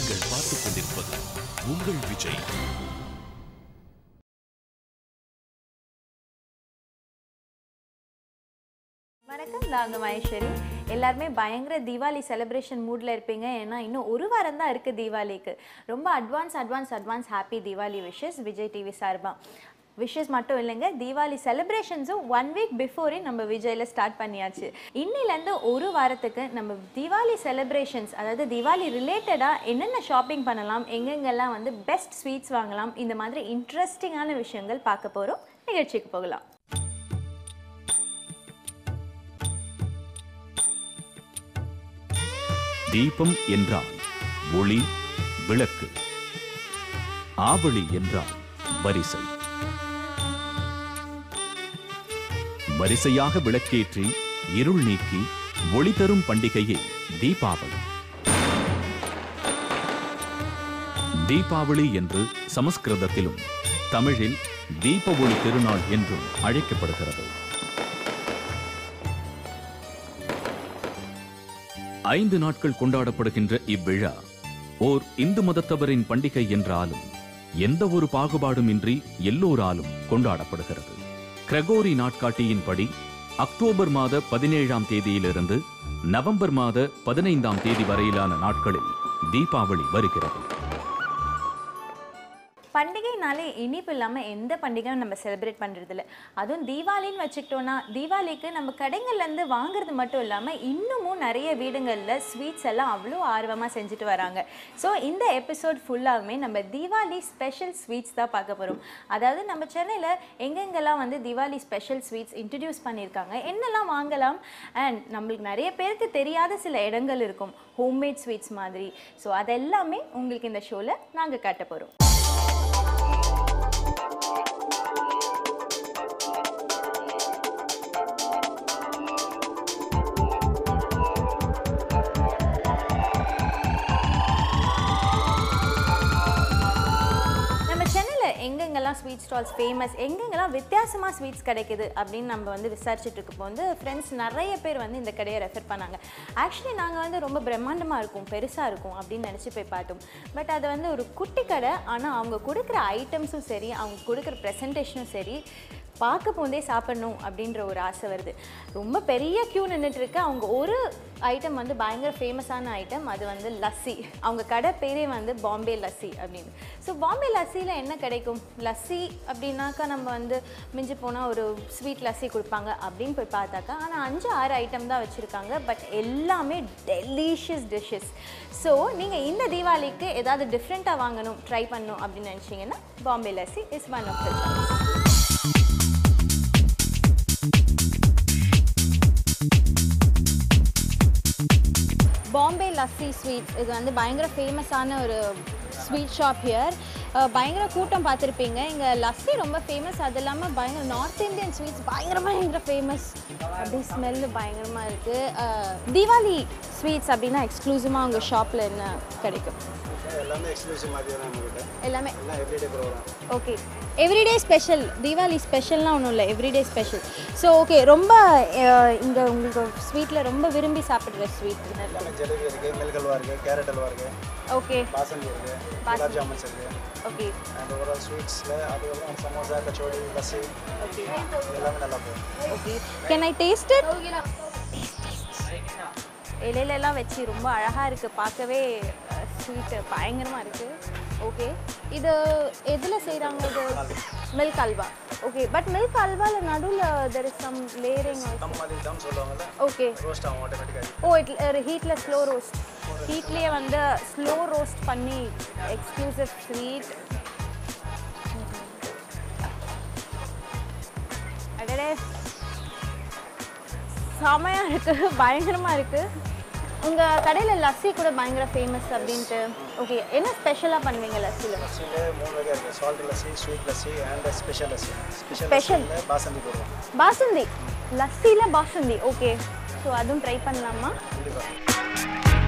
நீங்கள் பார்த்துக் கொண்டிருப்பது உங்கள் விஜய் வணக்கம் நாங்கள் மகேஸ்வரி எல்லாருமே பயங்கர தீபாவளி செலிப்ரேஷன் மூடில் இருப்பீங்க ஏன்னா இன்னும் ஒரு வாரம் தான் இருக்குது தீபாவளிக்கு ரொம்ப advance advance advance happy Deepavali wishes Vijay TV சார்பா விஷஸ் மட்டும் இல்லைங்க தீபாவளி செலிப்ரேஷன்ஸும் ஒன் வீக் பிஃபோரே நம்ம விஜயில் ஸ்டார்ட் பண்ணியாச்சு இன்னிலேருந்து ஒரு வாரத்துக்கு நம்ம தீபாவளி செலிப்ரேஷன்ஸ் அதாவது தீபாவளி ரிலேட்டடாக என்னென்ன ஷாப்பிங் பண்ணலாம் எங்கெங்கெல்லாம் வந்து பெஸ்ட் ஸ்வீட்ஸ் வாங்கலாம் இந்த மாதிரி இன்ட்ரெஸ்டிங்கான விஷயங்கள் பார்க்க போகிறோம் நிகழ்ச்சிக்கு போகலாம் தீபம் என்றால் ஒளி விளக்கு ஆவளி என்றால் வரிசை வரிசையாக விளக்கேற்றி இருள் நீக்கி ஒளி தரும் பண்டிகையே தீபாவளி தீபாவளி என்று சமஸ்கிருதத்திலும் தமிழில் தீப ஒளி திருநாள் என்றும் அழைக்கப்படுகிறது ஐந்து நாட்கள் கொண்டாடப்படுகின்ற இவ்விழா ஓர் இந்து மதத்தவரின் பண்டிகை என்றாலும் எந்த ஒரு பாகுபாடுமின்றி எல்லோராலும் கொண்டாடப்படுகிறது கிரகோரி நாட்காட்டியின்படி அக்டோபர் மாத பதினேழாம் தேதியிலிருந்து நவம்பர் மாத பதினைந்தாம் தேதி வரையிலான நாட்களில் தீபாவளி வருகிறது பண்டிகைனாலே இனிப்பு இல்லாமல் எந்த பண்டிகையும் நம்ம செலிப்ரேட் பண்ணுறதில்ல அதுவும் தீபாவளின்னு வச்சுக்கிட்டோன்னா தீபாவளிக்கு நம்ம கடைகள்லேருந்து வாங்குறது மட்டும் இல்லாமல் இன்னமும் நிறைய வீடுங்களில் ஸ்வீட்ஸ் எல்லாம் அவ்வளோ ஆர்வமாக செஞ்சுட்டு வராங்க ஸோ இந்த எபிசோட் ஃபுல்லாகவுமே நம்ம தீபாவளி ஸ்பெஷல் ஸ்வீட்ஸ் தான் பார்க்க போகிறோம் அதாவது நம்ம சென்னையில் எங்கெங்கெல்லாம் வந்து தீபாவளி ஸ்பெஷல் ஸ்வீட்ஸ் இன்ட்ரடியூஸ் பண்ணியிருக்காங்க என்னெல்லாம் வாங்கலாம் அண்ட் நம்மளுக்கு நிறைய பேருக்கு தெரியாத சில இடங்கள் இருக்கும் ஹோம்மேட் ஸ்வீட்ஸ் மாதிரி ஸோ அதெல்லாமே உங்களுக்கு இந்த ஷோவில் நாங்கள் காட்ட போகிறோம் நம்ம சென்னையில் எங்கெங்கெல்லாம் ஸ்வீட் ஸ்டால்ஸ் ஃபேமஸ் எங்கெங்கெல்லாம் வித்தியாசமாக ஸ்வீட்ஸ் கிடைக்குது அப்படின்னு நம்ம வந்து விசாரிச்சுட்டு இருக்கப்போ வந்து ஃப்ரெண்ட்ஸ் நிறைய பேர் வந்து இந்த கடையை ரெஃபர் பண்ணாங்க ஆக்சுவலி நாங்கள் வந்து ரொம்ப பிரம்மாண்டமாக இருக்கும் பெருசாக இருக்கும் அப்படின்னு நினச்சி போய் பார்த்தோம் பட் அது வந்து ஒரு குட்டி கடை ஆனால் அவங்க கொடுக்குற ஐட்டம்ஸும் சரி அவங்க கொடுக்குற ப்ரெசன்டேஷனும் சரி பார்க்க போந்தே சாப்பிடணும் அப்படின்ற ஒரு ஆசை வருது ரொம்ப பெரிய க்யூ நின்றுட்டுருக்கு அவங்க ஒரு ஐட்டம் வந்து பயங்கர ஃபேமஸான ஐட்டம் அது வந்து லஸ்ஸி அவங்க கடை பேரே வந்து பாம்பே லஸ்ஸி அப்படின்னு ஸோ பாம்பே லஸ்ஸியில் என்ன கிடைக்கும் லஸ்ஸி அப்படின்னாக்கா நம்ம வந்து மிஞ்சி போனால் ஒரு ஸ்வீட் லஸ்ஸி கொடுப்பாங்க அப்படின்னு போய் பார்த்தாக்கா ஆனால் அஞ்சு ஆறு ஐட்டம் தான் வச்சுருக்காங்க பட் எல்லாமே டெலிஷியஸ் டிஷ்ஷஸ் ஸோ நீங்கள் இந்த தீபாவளிக்கு ஏதாவது டிஃப்ரெண்ட்டாக வாங்கணும் ட்ரை பண்ணணும் அப்படின்னு நினச்சிங்கன்னா Bombay lassi is one of the choice Bombay lassi sweets இது வந்து பயங்கர ஃபேமஸான ஒரு ஸ்வீட் ஷாப் ஹியர் பயங்கர கூட்டம் பார்த்துருப்பீங்க இங்கே லஸ்ஸி ரொம்ப ஃபேமஸ் அது இல்லாமல் பயங்கர நார்த் இந்தியன் ஸ்வீட்ஸ் பயங்கரமாக பயங்கர ஃபேமஸ் அப்படி ஸ்மெல்லு பயங்கரமாக இருக்குது தீபாவளி ஸ்வீட்ஸ் அப்படின்னா எக்ஸ்க்ளூசிவாக உங்கள் ஷாப்பில் என்ன கிடைக்கும் எல்லாமே எக்ஸ்க்ளூசிவ் மாதிரி தான் நம்மகிட்ட எல்லாமே எல்லாம் everyday program okay everyday special Deepavali ஸ்பெஷல்லாம் ஒன்றும் இல்லை எவ்ரிடே ஸ்பெஷல் ஸோ ஓகே ரொம்ப இங்கே உங்களுக்கு ஸ்வீட்டில் ரொம்ப விரும்பி சாப்பிட்ற ஸ்வீட் எல்லாமே ஜிலேபி இருக்குது மில்க் அல்வா இருக்குது கேரட் அல்வா இருக்குது ஓகே பாசந்தி இருக்குது குலாப் ஜாமுன்ஸ் இருக்குது ஓகே அண்ட் ஒரு ஸ்வீட்ஸில் அதுக்கப்புறம் சமோசா கச்சோடி லஸ்ஸி ஓகே இது எல்லாமே நல்லா போகும் okay can I taste it இலையில எல்லாம் வச்சு ரொம்ப அழகாக இருக்குது பார்க்கவே ஸ்வீட்டு பயங்கரமாக இருக்குது ஓகே இது எதில் செய்கிறாங்க இது milk halwa okay but milk அல்வாவில் நடுவில் there is some layering dum மாதிரி தம் சொல்லுவாங்கல்ல ஓகே ரோஸ்ட் ஆகும் ஆட்டோமேட்டிக்காக ஓ இட் ஹீட்டில் ஸ்லோ ரோஸ்ட் ஹீட்லேயே வந்து ஸ்லோ ரோஸ்ட் பண்ணி எக்ஸ்க்ளூசிவ் ஸ்வீட் அடடே செமையாக இருக்குது பயங்கரமாக இருக்குது உங்கள் கடையில் லஸ்ஸி கூட பயங்கர ஃபேமஸ் அப்படின்ட்டு ஓகே என்ன ஸ்பெஷலாக பண்ணுவீங்க லஸ்ஸியில் லஸ்ஸியில் மூணு வகை இருக்குது salt lassi sweet lassi and special lassi special Special. லஸ்ஸியில் பாசந்தி போடுவோம் பாசுந்தி லஸ்ஸியில் பாசுந்தி ஓகே ஸோ அதுவும் ட்ரை பண்ணலாமா கண்டிப்பாக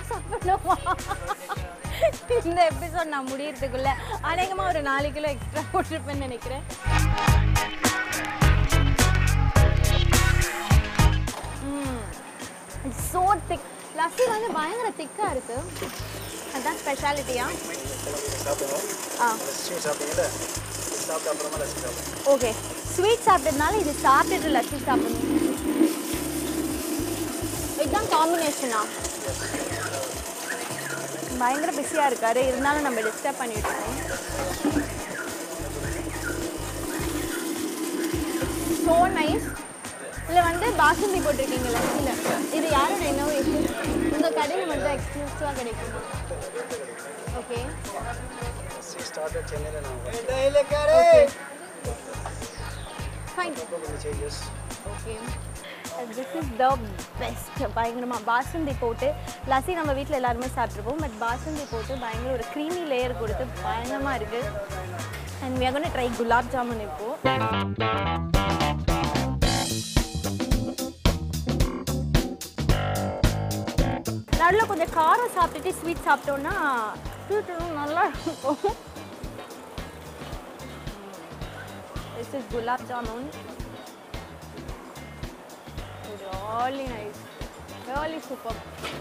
தான் சாப்பிடணுமா இந்த எபிசோட் நான் முடியறதுக்குள்ள அநேகமாக ஒரு நாலு கிலோ எக்ஸ்ட்ரா போட்டிருப்பேன்னு நினைக்கிறேன் ஸோ திக் லஸ்ஸி வந்து பயங்கர திக்காக இருக்கு அதுதான் ஸ்பெஷாலிட்டியா சாப்பிடுவோம் ஆ ஸ்வீட் சாப்பிட்டீங்கல்ல சாப்பிட்ட அப்புறமா லஸ்ஸி சாப்பிடுவோம் ஓகே ஸ்வீட் சாப்பிட்டதுனால இது சாப்பிட்டுட்டு லஸ்ஸி சாப்பிடணும் இதுதான் காம்பினேஷனா பயங்கர பிஸியாக இருக்காரு இருந்தாலும் நம்ம டிஸ்டர்ப் பண்ணிட்டு இருக்கோம் ஸோ நைஸ் இதில் வந்து பாசுந்தி போட்டிருக்கீங்களா இல்லை இது யாரோட என்னவோ உங்கள் கடையில் மட்டும் எக்ஸ்க்ளூசிவாக கிடைக்குமா ஓகே லஸ்ஸி ஸ்டார்டட் சென்னையில் நாங்கள் ஃபைன் கொஞ்சம் changes okay this is the best பயங்கரமாக பாசுந்தி போட்டு லஸ்ஸி நம்ம வீட்டில் எல்லாருமே சாப்பிட்ருப்போம் பட் பாசுந்தி போட்டு பயங்கர ஒரு க்ரீமி லேயர் கொடுத்து பயங்கரமாக இருக்குது and we are going to try gulab jamun இப்போ நடுவில் கொஞ்சம் காரம் சாப்பிட்டுட்டு ஸ்வீட் சாப்பிட்டோன்னா ஸ்வீட் நல்லா இருக்கும் this is gulab jamun really nice really super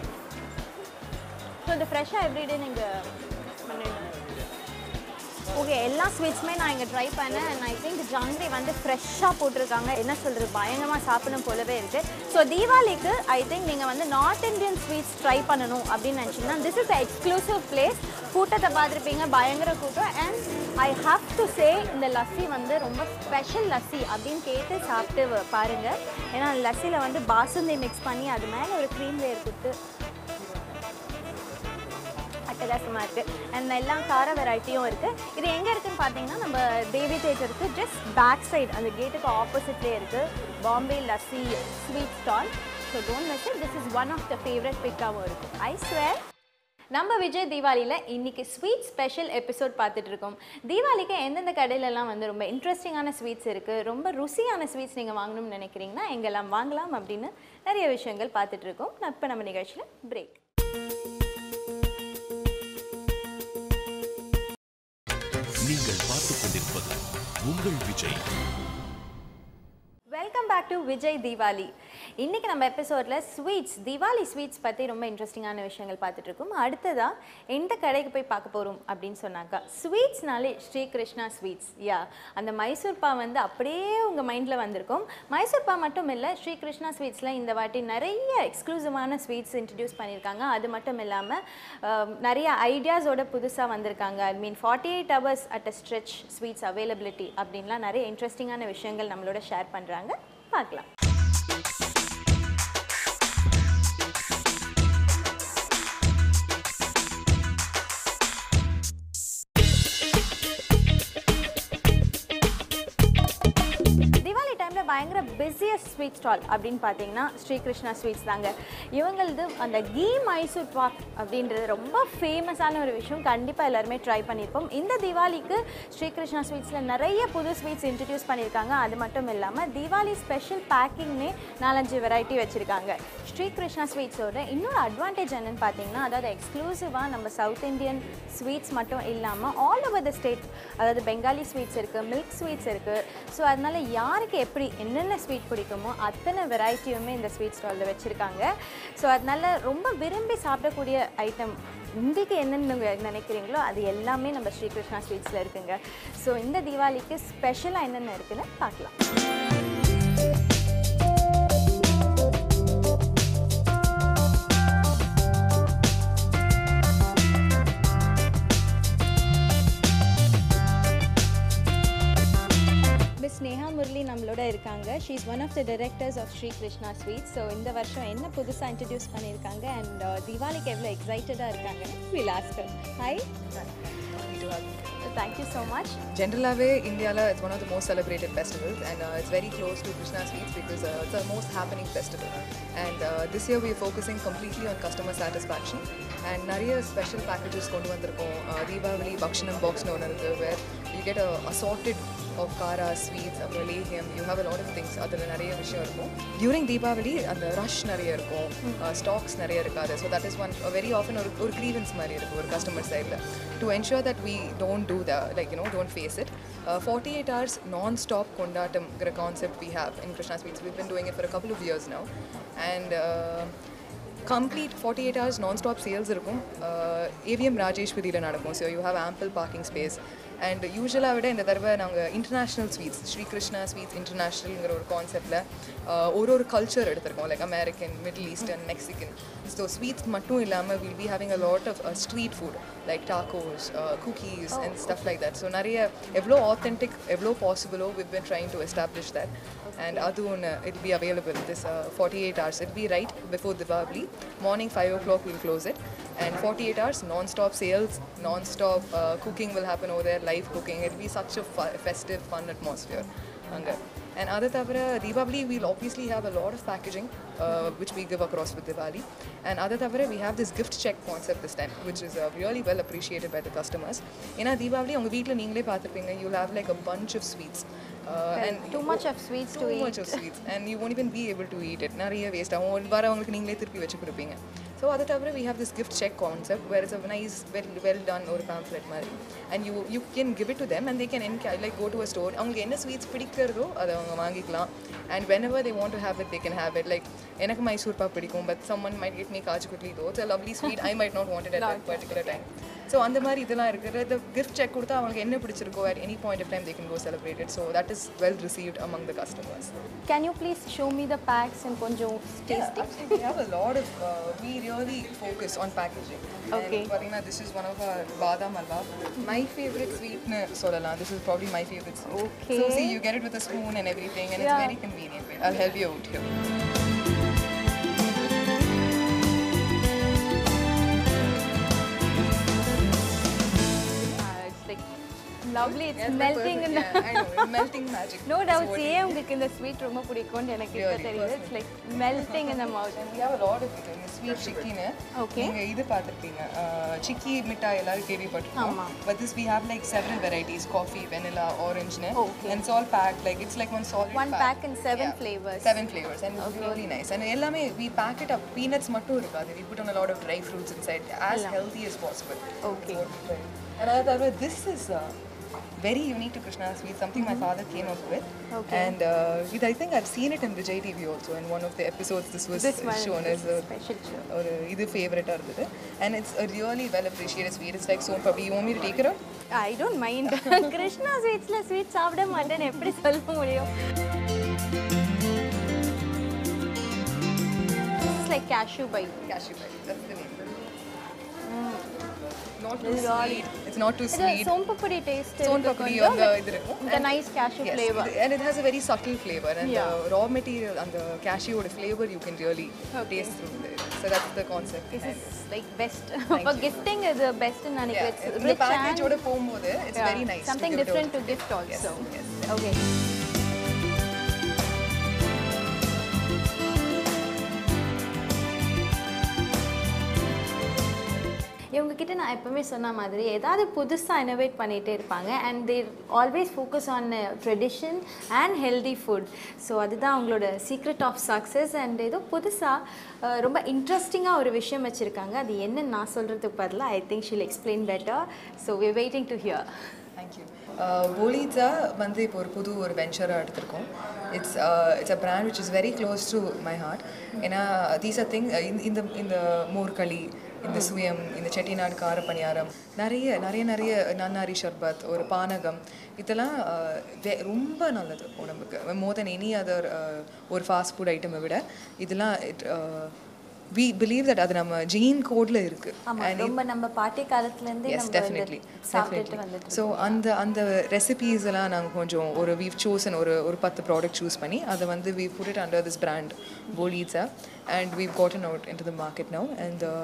so இது ஃப்ரெஷ்ஷாக எவ்ரிடே நீங்கள் பண்ணிடுங்க ஓகே எல்லா ஸ்வீட்ஸுமே நான் இங்கே ட்ரை பண்ணேன் அண்ட் ஐ திங்க் ஜாங்கிரி வந்து ஃப்ரெஷ்ஷாக போட்டிருக்காங்க என்ன சொல்கிறது பயங்கரமாக சாப்பிடணும் போலவே இருக்குது ஸோ தீபாவளிக்கு ஐ திங்க் நீங்கள் வந்து நார்த் இந்தியன் ஸ்வீட்ஸ் ட்ரை பண்ணணும் அப்படின்னு நினச்சிங்கன்னா திஸ் இஸ் எக்ஸ்க்ளூசிவ் பிளேஸ் கூட்டத்தை பார்த்துருப்பீங்க பயங்கர கூட்டம் and I have to say இந்த லஸ்ஸி வந்து ரொம்ப ஸ்பெஷல் லஸ்ஸி அப்படின்னு கேட்டு சாப்பிட்டு வ- பாருங்க ஏன்னா லஸ்ஸியில் வந்து பாசுந்தி மிக்ஸ் பண்ணி அது மேலே ஒரு க்ரீம் லேயர் கொடுத்து அட்டகாசமாக இருக்குது அண்ட் எல்லா கார வெரைட்டியும் இருக்குது இது எங்கே இருக்குன்னு பார்த்தீங்கன்னா நம்ம தேவி தேட்டருக்கு ஜஸ்ட் பேக் சைடு அந்த கேட்டுக்கு ஆப்போசிட்லேயே இருக்குது Bombay lassi sweet stall so don't miss it this is one of the favourite பிக்காகவும் இருக்குது ஐ ஸ்வேர் நம்ம விஜய் தீபாவளியில் இன்னைக்கு ஸ்வீட் ஸ்பெஷல் எபிசோட் பார்த்துட்டு இருக்கோம் தீபாவளிக்கு எந்தெந்த கடையிலலாம் வந்து ரொம்ப இன்ட்ரெஸ்டிங்கான ஸ்வீட்ஸ் இருக்குது ரொம்ப ருசியான ஸ்வீட்ஸ் நீங்கள் வாங்கணும்னு நினைக்கிறீங்கன்னா எங்கெல்லாம் வாங்கலாம் அப்படின்னு நிறைய விஷயங்கள் பார்த்துட்டு இருக்கோம் நான் இப்போ நம்ம நிகழ்ச்சியில் பிரேக் நீங்கள் பார்த்துக் கொண்டிருப்பது உங்கள் Vijay welcome back to Vijay Deepavali இன்னைக்கு நம்ம எபிசோடில் ஸ்வீட்ஸ் தீபாவளி ஸ்வீட்ஸ் பற்றி ரொம்ப இன்ட்ரெஸ்டிங்கான விஷயங்கள் பார்த்துட்டு இருக்கோம் அடுத்ததாக எந்த கடைக்கு போய் பார்க்க போகிறோம் அப்படின்னு சொன்னாக்கா ஸ்வீட்ஸ்னாலே ஸ்ரீ கிருஷ்ணா ஸ்வீட்ஸ் யா அந்த மைசூர் பா வந்து அப்படியே உங்கள் மைண்டில் வந்திருக்கும் மைசூர் பா மட்டும் இல்லை ஸ்ரீ கிருஷ்ணா ஸ்வீட்ஸில் இந்த வாட்டி நிறைய எக்ஸ்க்ளூசிவான ஸ்வீட்ஸ் இன்ட்ரடியூஸ் பண்ணியிருக்காங்க அது மட்டும் இல்லாமல் நிறைய ஐடியாஸோட புதுசாக வந்திருக்காங்க I mean forty eight hours at a stretch sweets availability அப்படின்லாம் நிறைய இன்ட்ரெஸ்டிங்கான விஷயங்கள் நம்மளோட ஷேர் பண்ணுறாங்க பார்க்கலாம் தீபாவளி டைமில் பயங்கர பிஸியஸ்ட் ஸ்வீட் ஸ்டால் அப்படின்னு பார்த்தீங்கன்னா ஸ்ரீகிருஷ்ணா ஸ்வீட்ஸ் தாங்க இவங்களது அந்த கீ மைசூர் பாக் அப்படின்றது ரொம்ப ஃபேமஸான ஒரு விஷயம் கண்டிப்பாக எல்லாருமே ட்ரை பண்ணியிருப்போம் இந்த தீபாவளிக்கு ஸ்ரீகிருஷ்ணா ஸ்வீட்ஸில் நிறைய புது ஸ்வீட்ஸ் இன்ட்ரடியூஸ் பண்ணியிருக்காங்க அது மட்டும் இல்லாமல் தீபாவளி ஸ்பெஷல் பேக்கிங்னே நாலஞ்சு வெரைட்டி வச்சுருக்காங்க ஸ்ரீகிருஷ்ணா ஸ்வீட்ஸோட இன்னொரு அட்வான்டேஜ் என்னன்னு பார்த்தீங்கன்னா அதாவது எக்ஸ்க்ளூசிவாக நம்ம சவுத் இந்தியன் ஸ்வீட்ஸ் மட்டும் இல்லாமல் ஆல் ஓவர் த ஸ்டேட் அதாவது பெங்காலி ஸ்வீட்ஸ் இருக்குது மில்க் ஸ்வீட்ஸ் இருக்குது ஸோ அதனால யாருக்கு எப்படி என்னென்ன ஸ்வீட் பிடிக்குமோ அத்தனை வெரைட்டியுமே இந்த ஸ்வீட் ஸ்டாலில் வச்சுருக்காங்க ஸோ அதனால ரொம்ப விரும்பி சாப்பிடக்கூடிய ஐட்டம் உங்களுக்கு என்னென்ன நினைக்கிறீங்களோ அது எல்லாமே நம்ம ஸ்ரீகிருஷ்ணா ஸ்வீட்ஸில் இருக்குங்க ஸோ இந்த தீபாவளிக்கு ஸ்பெஷலாக என்னென்ன இருக்குன்னு பார்க்கலாம் மிஸ் நேஹா முரளி நம்மளோட இருக்காங்க she is one of the directors of Sri Krishna sweets so இந்த வருஷம் என்ன புதுசாக இன்ட்ரடியூஸ் பண்ணியிருக்காங்க அண்ட் தீபாவளிக்கு எவ்வளோ எக்ஸைட்டடாக இருக்காங்க will ask her hi thank you so much ஜென்ரலாகவே இந்தியாவில் it's one of the most celebrated festivals and it's very close to Krishna sweets because it's a most happening festival and this year we focusing completely on customer satisfaction and நிறைய special packages கொண்டு வந்திருக்கோம் Uh, Deepavali பக்ஷணம் பாக்ஸ்னு ஒன்று இருக்குது where you get a assorted of kara sweets அப்புறம் லேஹியம் you have a lot of things அதில் நிறைய விஷயம் இருக்கும் டியூரிங் தீபாவளி அந்த ரஷ் நிறைய இருக்கும் ஸ்டாக்ஸ் நிறைய இருக்காது so that is one very often ஒரு ஒரு க்ரீவன்ஸ் மாதிரி இருக்கும் ஒரு கஸ்டமர் சைடில் to ensure that we don't do the like you know don't face it forty eight hours non stop கொண்டாட்டம்ங்கிற concept we have in Krishna sweets we been doing it for a couple of years now and complete forty eight hours non stop sales இருக்கும் AVM ராஜேஸ்வரியில் நடக்கும் so you have ample parking space and யூஸ்வலாக விட இந்த தடவை நாங்கள் international sweets Sri Krishna sweets இன்டர்நேஷ்னல்ங்கிற ஒரு கான்செப்டில் ஒரு ஒரு கல்ச்சர் எடுத்திருக்கோம் like American middle eastern Mexican so sweets மட்டும் இல்லாமல் will be having a lot of street food like tacos cookies and stuff like that so நிறைய எவ்வளோ ஆத்தென்டிக் எவ்வளோ பாசிபிளோ with been trying to establish that and அது ஒன்று it be available this forty eight hours it be right before Deepavali morning five o'clock will close it and forty eight hours non stop sales non stop cooking will happen over there live cooking it be such a festive fun atmosphere அங்கே And அது தவிர Deepavali we'll obviously have a lot of packaging uh, which we give across with Diwali. And அது தவிர we have this gift check concept this time which is uh, really well appreciated by the customers. ஏன்னா தீபாவளி உங்கள் வீட்டில் நீங்களே பார்த்துருப்பீங்க you'll have like a bunch of sweets. Uh, and too much of sweets to too eat. much of sweets and you won't even be able to eat it நிறைய waste ஆகும் வரவங்களுக்கு நீங்களே திருப்பி வச்சு கொடுப்பீங்க ஸோ அதை தவிர we have this gift check concept where it's a nice well well done ஒரு pamphlet மாதிரி and you you can give it to them and they can enca- like go to a store அவங்களுக்கு என்ன sweets பிடிக்கிறதோ அதை அவங்க வாங்கிக்கலாம் and whenever they want to have it they can have it like எனக்கு மைசூர் பாக் பிடிக்கும் but someone might get me kaju katli though it's a lovely sweet I might not want it at that particular time so அந்த மாதிரி இதெல்லாம் இருக்கிற the gift check கொடுத்தா அவங்களுக்கு என்ன பிடிச்சிருக்கோ at any point of time they can go celebrate it so that is well received among the customers Can you please show me the packs and கொஞ்சம் tasty? Actually, we have a lot of, uh, we really focus on packaging. Okay. And Parina, this is one of our badam alva. My favorite sweet na solala. This is probably my favorite sweet. Okay. So see, you get it with a spoon and everything, and Yeah. it's very convenient. I'll help you out here. Ah, it's like lovely. It's Yes, melting in the yeah, I know, melting magic. No That's doubts what it ஏன் is. உங்களுக்கு இந்த sweet ரொம்ப பிடிக்கும்னு எனக்கு இப்போ Really, தெரியுது it's like melting in the mouth And we have a lot of it. இந்த sweet chickinu. Okay. நீங்க இது பார்த்திருப்பீங்க சிக்கி மிட்டாய் எல்லாரும் கேள்விப்பட்டிருக்கோம் ஆமா. but this we have like several varieties coffee vanilla orange ne? Okay. and it's all packed like it's like one solid One pack in seven flavors. seven flavors and it's really nice and எல்லாமே we pack it up peanuts மட்டும் இருக்காது we put on a lot of dry fruits inside as healthy as possible Okay. That's what we try. and அது தவிர this is uh, very unique to Krishna Sweet, something my father came up with. Okay. And uh, it, I think I've seen it in Vijay TV also. In one of the episodes, this was This one shown is as a special show. ஒரு இது ஃபேவரட்டாக இருந்தது and it's a really well appreciated sweet it's like soap puppy you want me to take it out I don't mind Krishna ஸ்வீட்ஸில் sweet சாப்பிட மாட்டேன்னு எப்படி சொல்ல முடியும் it's like cashew pie cashew pie that's the name not too This is all- sweet it's not too இது sweet சோம்பப்பொடி taste son papdi அந்த இது இருக்கும் இந்த nice cashew Yes, flavour it- and it has a very subtle flavor and Yeah. the raw material and the cashew flavor you can really taste through it. So that's the concept. This behind is it. Like best for gifting இது பெஸ்ட்னு Yeah, நினைக்கிறேன் it's இந்த rich package ஓட and போகும்போது it's very nice. to something give it different out. To gift also yes. Okay இவங்க கிட்ட நான் எப்பவுமே சொன்ன மாதிரி ஏதாவது புதுசாக இனோவேட் பண்ணிகிட்டே இருப்பாங்க and they always focus on tradition and healthy food so அதுதான் அவங்களோட சீக்ரெட் ஆஃப் சக்ஸஸ் அண்ட் ஏதோ புதுசாக ரொம்ப இன்ட்ரெஸ்டிங்காக ஒரு விஷயம் வச்சுருக்காங்க அது என்னன்னு நான் சொல்கிறதுக்கு பதிலாக I think she'll explain better so we waiting to hear thank you போலிட்ஸா வந்து இப்போ ஒரு புது ஒரு வெஞ்சராக எடுத்திருக்கோம் it's it's a brand which is very close to my heart ஏன்னா தீஸ் ஆர் திங் இந்த இந்த மோர்களி இந்த சுயம் இந்த செட்டிநாடு கார பணியாரம் நிறைய நிறைய நிறைய நன்னாரி ஷர்பத் ஒரு பானகம் இதெல்லாம் uh, ve- ரொம்ப நல்லது உடம்புக்கு மோர் தென் எனி அதர் ஒரு ஃபாஸ்ட் ஃபுட் ஐட்டமை விட இதெல்லாம் இட் வி பிலீவ் தட் அது நம்ம ஜீன் கோடில் இருக்குது ஆமாம் ரொம்ப நம்ம பாட்டி காலத்துலேருந்தே எஸ் நம்ம டெஃபினெட்லி இந்த சாப்பிட்டுட்டு வந்துட்டு ஸோ அந்த அந்த ரெசிபீஸ் எல்லாம் நாங்கள் கொஞ்சம் ஒரு வீவ் சூசன் ஒரு ஒரு பத்து ப்ராடக்ட் சூஸ் பண்ணி அதை வந்து we put it under this brand போலீட்ஸா and we've gotten out into the market now and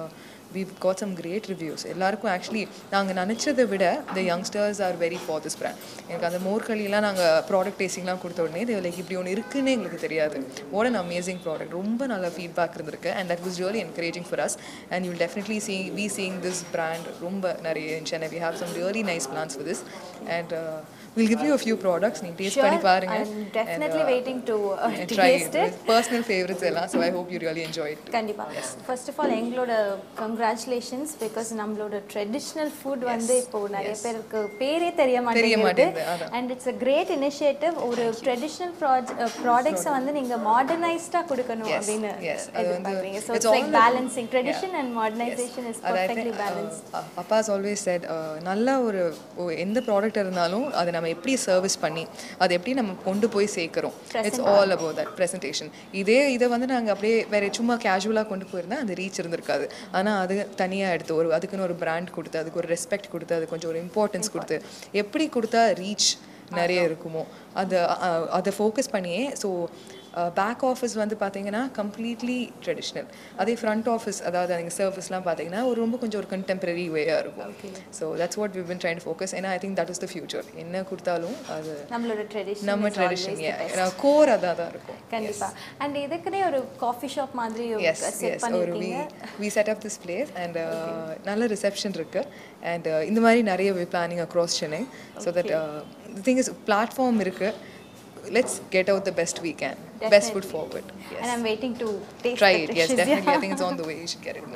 we've got some great reviews எல்லாருக்கும் ஆக்சுவலி நாங்கள் நினச்சதை விட the youngsters are very for this brand எனக்கு அந்த மோர்களிலாம் நாங்கள் ப்ராடக்ட் டேஸ்டிங்லாம் கொடுத்த உடனே இது லைக் இப்படி ஒன்று இருக்குன்னு எங்களுக்கு தெரியாது வாட் அன் அமேசிங் ப்ராடக்ட் ரொம்ப நல்ல ஃபீட்பேக் இருந்திருக்கு and that was really encouraging for us and you definitely see we seeing this brand ரொம்ப நிறைய in Chennai we have some really nice plans for this and uh, we'll give you a few products நீங்க taste பண்ணி பாருங்க I'm definitely waiting to uh, and try taste it. personal favorites எல்லாம் so I hope you really enjoy it கண்டிப்பா first of all எங்களோட congratulations because நம்மளோட traditional food வந்து இப்போ நிறைய பேருக்கு பேரே தெரிய மாட்டேங்குது மாட்டேங்குது, அதான். And it's a great initiative ஒரு ட்ரெடிஷ்னல் ப்ராடக்ட்ஸை வந்து நீங்க மாடர்னைஸ்டா கொடுக்கணும் Yes, அப்படின்னு yes. அது வந்து- எதிர்பார்க்குறீங்க so it's it's like all the- balancing tradition and modernisation is அது I perfectly think, balance uh, அப்பாஸ் ஆல்வேஸ் செட் நல்ல ஒரு ஒ- எந்த ப்ராடக்ட் இருந்தாலும் அதை நம்ம எப்படி சர்வீஸ் பண்ணி அதை எப்படி நம்ம கொண்டு போய் சேர்க்குறோம் it's all about that presentation இதே இதை வந்து நாங்கள் அப்படியே வேற சும்மா கேஷுவலாக கொண்டு போயிருந்தா அந்த ரீச் இருந்திருக்காது ஆனால் அது தனியாக எடுத்து ஒரு அதுக்குன்னு ஒரு பிராண்ட் கொடுத்து அதுக்கு ஒரு ரெஸ்பெக்ட் கொடுத்து அது கொஞ்சம் ஒரு இம்பார்ட்டன்ஸ் கொடுத்து எப்படி கொடுத்தா ரீச் நிறைய இருக்குமோ அதை அ- அதை ஃபோக்கஸ் பண்ணியே ஸோ பேக் ஆஃபீஸ் வந்து பார்த்தீங்கன்னா கம்ப்ளீட்லி ட்ரெடிஷ்னல் அதே ஃப்ரண்ட் ஆஃபீஸ் அதாவது நீங்கள் சர்வீஸ்லாம் பார்த்தீங்கன்னா ஒரு ரொம்ப கொஞ்சம் ஒரு கண்டெம்பரரி வேயாக இருக்கும் so that's what we been trying focus ஏன்னா I think that is the future என்ன கொடுத்தாலும் அது நம்மளோட ட்ரெடிஷன் நம்ம ட்ரெடிஷன் கோர் அதாக தான் இருக்கும் கண்டிப்பா அண்ட் இதுக்குனே ஒரு காஃபி ஷாப் மாதிரி எஸ் செட் எஸ் ஒரு வி பண்ணிருக்கீங்க we set up this place and நல்ல ரிசப்ஷன் இருக்கு அண்ட் இந்த மாதிரி நிறைய we planning across Chennai so that thing is platform இருக்கு let's get out the best we can best foot forward and I'm waiting to taste Try the it. Yes, dishes. definitely. I Yeah. think it's on the way. You should get it.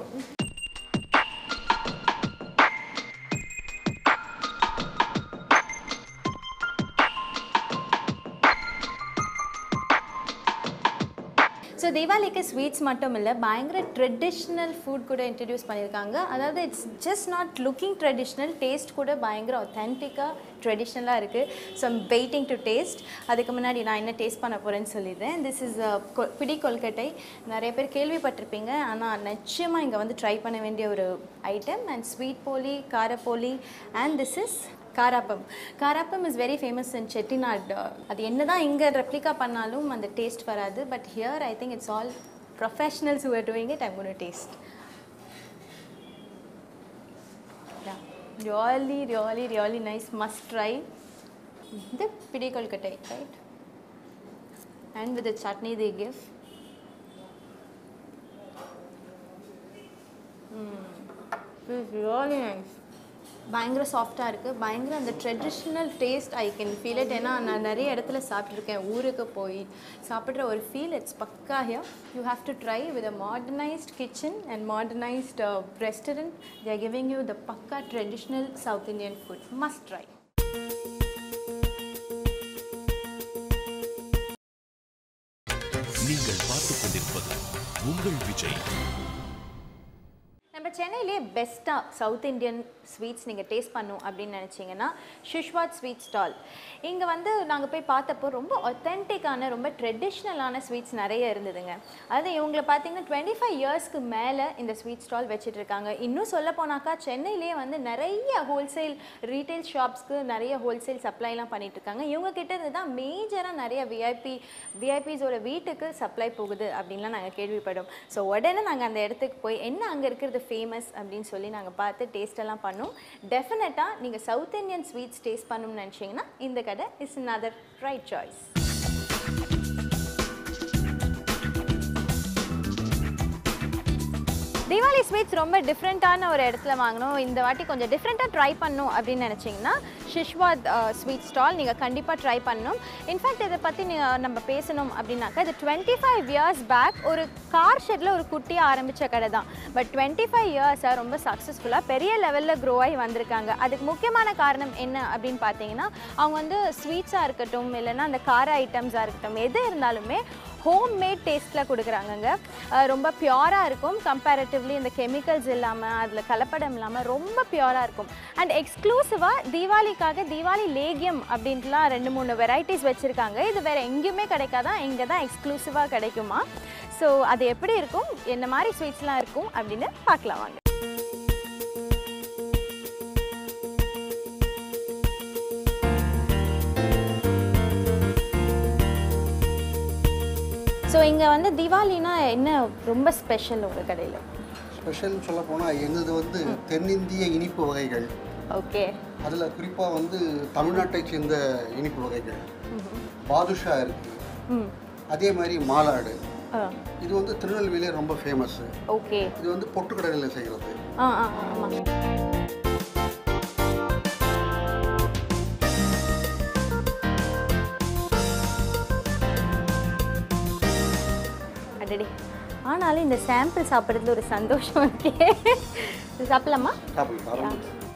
So தீபாவளிக்கு sweets மட்டும் இல்லை பயங்கர traditional food கூட introduce பண்ணியிருக்காங்க அதாவது it's just not looking traditional taste கூட பயங்கர ஒத்தென்டிக்காக ட்ரெடிஷ்னலாக இருக்குது so I'm waiting to taste அதுக்கு முன்னாடி நான் என்ன டேஸ்ட் பண்ண போகிறேன்னு சொல்லிடுறேன் திஸ் இஸ் பிடி கொல்கட்டை நிறைய பேர் கேள்விப்பட்டிருப்பீங்க ஆனால் நிச்சயமாக இங்கே வந்து ட்ரை பண்ண வேண்டிய ஒரு item and sweet poli karapoli and this is karappam karappam is very famous in Chettinad அது என்ன தான் இங்கே ரெப்ளிகா பண்ணாலும் அந்த டேஸ்ட் வராது but here I think it's all professionals who are doing it I'm gonna taste really really really nice must try இது pidi kozhukattai right and with chutney the give really nice பயங்கர சாஃப்டாக இருக்குது பயங்கர அந்த traditional taste I can feel it ஏன்னா நான் நிறைய இடத்துல சாப்பிட்ருக்கேன் ஊருக்கு போய் சாப்பிட்ற ஒரு feel it's pakka here you have to try with a modernised kitchen and modernised restaurant they're giving you the pakka traditional South Indian food must try நீங்கள் பார்த்துக் கொண்டிருப்பது உங்கள் விஜய் நம்ம சென்னையிலே பெஸ்ட்டாக சவுத் இந்தியன் ஸ்வீட்ஸ் நீங்கள் டேஸ்ட் பண்ணும் அப்படின்னு நினச்சிங்கன்னா ஷிஷ்வாத் ஸ்வீட் ஸ்டால் இங்கே வந்து நாங்கள் போய் பார்த்தப்போ ரொம்ப ஒத்தென்டிக்கான ரொம்ப ட்ரெடிஷ்னலான ஸ்வீட்ஸ் நிறைய இருந்ததுங்க அதாவது இவங்களை பார்த்தீங்கன்னா டுவெண்ட்டி ஃபைவ் இயர்ஸ்க்கு மேலே இந்த ஸ்வீட் ஸ்டால் வச்சுட்டு இருக்காங்க இன்னும் சொல்ல போனாக்கா சென்னையிலேயே வந்து நிறைய ஹோல்சேல் ரீட்டைல் ஷாப்ஸ்க்கு நிறைய ஹோல்சேல் சப்ளைலாம் பண்ணிட்டு இருக்காங்க இவங்க கிட்ட இருந்து தான் மேஜராக நிறைய விஐபி விஐபிஸோட வீட்டுக்கு சப்ளை போகுது அப்படின்லாம் நாங்கள் கேள்விப்படும் ஸோ உடனே நாங்கள் அந்த இடத்துக்கு போய் என்ன அங்கே இருக்கிறது ஃபேமஸ் அப்படின்னு சொல்லி நாங்கள் பார்த்து டேஸ்ட் எல்லாம் பண்ணோம் டெஃபினட்டாக நீங்கள் சவுத் இந்தியன் ஸ்வீட்ஸ் டேஸ்ட் பண்ணணும்னு நினச்சிங்கன்னா இந்த கடை is another right choice Deepavali sweets ரொம்ப டிஃப்ரெண்ட்டான ஒரு இடத்துல வாங்கணும் இந்த வாட்டி கொஞ்சம் டிஃப்ரெண்ட்டாக ட்ரை பண்ணணும் அப்படின்னு நினச்சிங்கன்னா ஷிஷ்வாத் ஸ்வீட் ஸ்டால் நீங்கள் கண்டிப்பாக ட்ரை பண்ணணும் இன்ஃபேக்ட் இதை பற்றி நீங்கள் நம்ம பேசணும் அப்படின்னாக்கா இது டுவெண்ட்டி ஃபைவ் இயர்ஸ் பேக் ஒரு கார் ஷெட்டில் ஒரு குட்டியாக ஆரம்பித்த கடை தான் பட் டுவெண்ட்டி ஃபைவ் இயர்ஸாக ரொம்ப சக்ஸஸ்ஃபுல்லாக பெரிய லெவலில் க்ரோ ஆகி வந்திருக்காங்க அதுக்கு முக்கியமான காரணம் என்ன அப்படின்னு பார்த்தீங்கன்னா அவங்க வந்து ஸ்வீட்ஸாக இருக்கட்டும் இல்லைன்னா அந்த கார ஐட்டம்ஸாக இருக்கட்டும் எது இருந்தாலுமே ஹோம் மேட் டேஸ்ட்டில் கொடுக்குறாங்கங்க அஹ் ரொம்ப பியூராக இருக்கும் கம்பேரிட்டிவ்லி இந்த கெமிக்கல்ஸ் இல்லாமல் அதில் கலப்படம் இல்லாமல் ரொம்ப பியூராக இருக்கும் அண்ட் எக்ஸ்க்ளூசிவாக தீபாவளிக்காக தீபாவளி லேகியம் அப்படின்ட்டுலாம் ரெண்டு மூணு வெரைட்டிஸ் வச்சுருக்காங்க இது வேறு எங்கேயுமே கிடைக்காதான் இங்கே தான் எக்ஸ்க்ளூசிவாக கிடைக்குமா ஸோ அது எப்படி இருக்கும் என்ன மாதிரி ஸ்வீட்ஸ்லாம் இருக்கும் அப்படின்னு பார்க்கலாம் வாங்க ஸோ இங்கே வந்து தீபாவளினா என்ன ரொம்ப ஸ்பெஷல் உங்கள் கடையில் ஸ்பெஷல் சொல்ல போனால் எங்களது வந்து தென்னிந்திய இனிப்பு வகைகள் ஓகே அதில் குறிப்பாக வந்து தமிழ்நாட்டை சேர்ந்த இனிப்பு வகைகள் பாதுஷா இருக்கு ம் அதே மாதிரி மாலாடு ஆ இது வந்து திருநெல்வேலியில் ரொம்ப ஃபேமஸ்ஸு ஓகே இது வந்து பொட்டுக்கடலையில் செய்கிறது ஆ ஆ ஆமாம் அடடி ஆனாலும் இந்த சாம்பிள் சாப்பிட்றதுல ஒரு சந்தோஷம் இருக்கே இது சாப்பிடலாமா சாப்பிடலாம்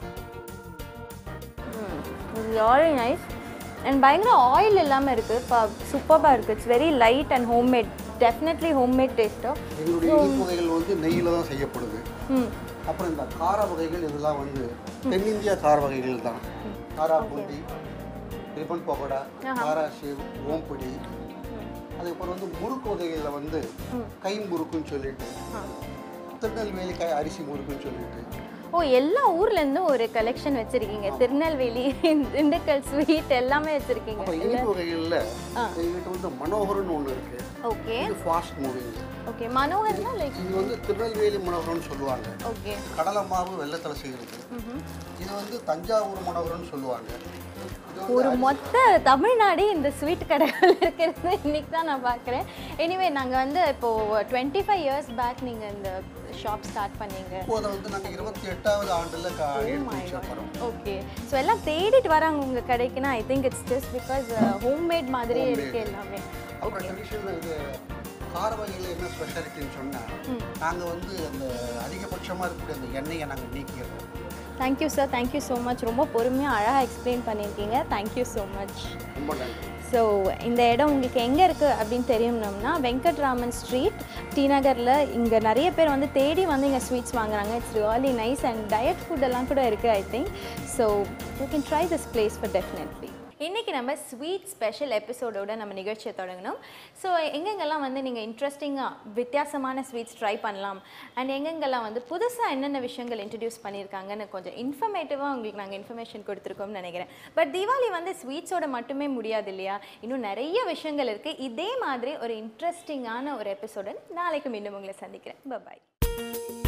வெரி நைஸ் அண்ட் பயங்கர ஆயில் இல்லாமல் இருக்குது இப்போ சூப்பராக இருக்குது it's very light and homemade definitely homemade டேஸ்ட்டோ எங்களுடைய இனிப்பு வகைகள் வந்து நெய்யில் தான் செய்யப்படுது ம் அப்புறம் இந்த கார வகைகள் இதெல்லாம் வந்து தென்னிந்திய கார வகைகள் தான் காரா பூந்தி ரிப்பன் பகோடா காரா ஷேவ் ஓம்பொடி அதுக்கப்புறம் வந்து முறுக்கு வகைகளில் வந்து கை முறுக்குன்னு சொல்லிட்டு திருநெல்வேலி காய் அரிசி முறுக்குன்னு சொல்லிட்டு ஓ எல்லா ஊர்லேருந்தும் ஒரு கலெக்ஷன் வச்சுருக்கீங்க திருநெல்வேலி திண்டுக்கல் ஸ்வீட் எல்லாமே வச்சுருக்கீங்க அப்புறம் இனிப்பு வகைகளில் எங்ககிட்ட வந்து மனோகரம்னு ஒன்று இருக்கு ஓகே இது ஃபாஸ்ட் மூவிங் ஓகே மனோகர்னா லைக் இது வந்து திருநெல்வேலி மனோகரம்னு சொல்லுவாங்க ஓகே கடலை மாவு வெள்ளத்தில் செய்கிறது இது வந்து தஞ்சாவூர் மனோகரம்னு சொல்லுவாங்க இது வந்து ஒரு மொத்த தமிழ்நாடே இந்த ஸ்வீட் கடைகள் இருக்கிறது இன்னைக்கு தான் நான் பார்க்குறேன் எனிவே நாங்கள் வந்து இப்போது டுவெண்ட்டி ஃபைவ் இயர்ஸ் பேக் நீங்கள் இந்த ஷாப் ஸ்டார்ட் பண்ணீங்க இப்போதை வந்து நாங்கள் இருபத்தி எட்டாவது ஆண்டில் கா எடுத்து வச்சிருக்கிறோம் ஓகே ஸோ எல்லாம் தேடிட்டு வராங்க உங்கள் கடைக்குன்னா I think it's just because homemade மாதிரியே இருக்கு எல்லாமே அப்புறம் ட்ரெடிஷனல் இது கார வகையில் என்ன ஸ்பெஷாலிட்டின்னு சொன்னால் நாங்கள் வந்து அந்த அதிகபட்சமாக இருக்கக்கூடிய அந்த எண்ணெயை நாங்கள் நீக்கிடுறோம் thank you sir thank you so much ரொம்ப பொறுமையாக அழகாக எக்ஸ்பிளைன் பண்ணியிருக்கீங்க தேங்க்யூ ஸோ மச் ரொம்ப நன்றி ஸோ இந்த இடம் உங்களுக்கு எங்கே இருக்குது அப்படின்னு தெரியணும்னா வெங்கட்ராமன் ஸ்ட்ரீட் டி நகரில் இங்கே நிறைய பேர் வந்து தேடி வந்து இங்கே ஸ்வீட்ஸ் வாங்குறாங்க it's really nice and diet food எல்லாம் கூட இருக்குது I think so you can try this place for definitely இன்றைக்கி நம்ம ஸ்வீட் ஸ்பெஷல் எபிசோடோட நம்ம நிகழ்ச்சியை தொடங்கணும் ஸோ எங்கெங்கெல்லாம் வந்து நீங்கள் இன்ட்ரெஸ்டிங்காக வித்தியாசமான ஸ்வீட்ஸ் ட்ரை பண்ணலாம் அண்ட் எங்கெங்கெல்லாம் வந்து புதுசாக என்னென்ன விஷயங்கள் இன்ட்ரடியூஸ் பண்ணியிருக்காங்கன்னு கொஞ்சம் இன்ஃபர்மேட்டிவாக உங்களுக்கு நாங்கள் இன்ஃபர்மேஷன் கொடுத்துருக்கோம்னு நினைக்கிறேன் பட் தீபாவளி வந்து ஸ்வீட்ஸோட மட்டுமே முடியாது இல்லையா இன்னும் நிறைய விஷயங்கள் இருக்குது இதே மாதிரி ஒரு இன்ட்ரெஸ்டிங்கான ஒரு எபிசோடன் நாளைக்கு மீண்டும் உங்களை சந்திக்கிறேன் பாய்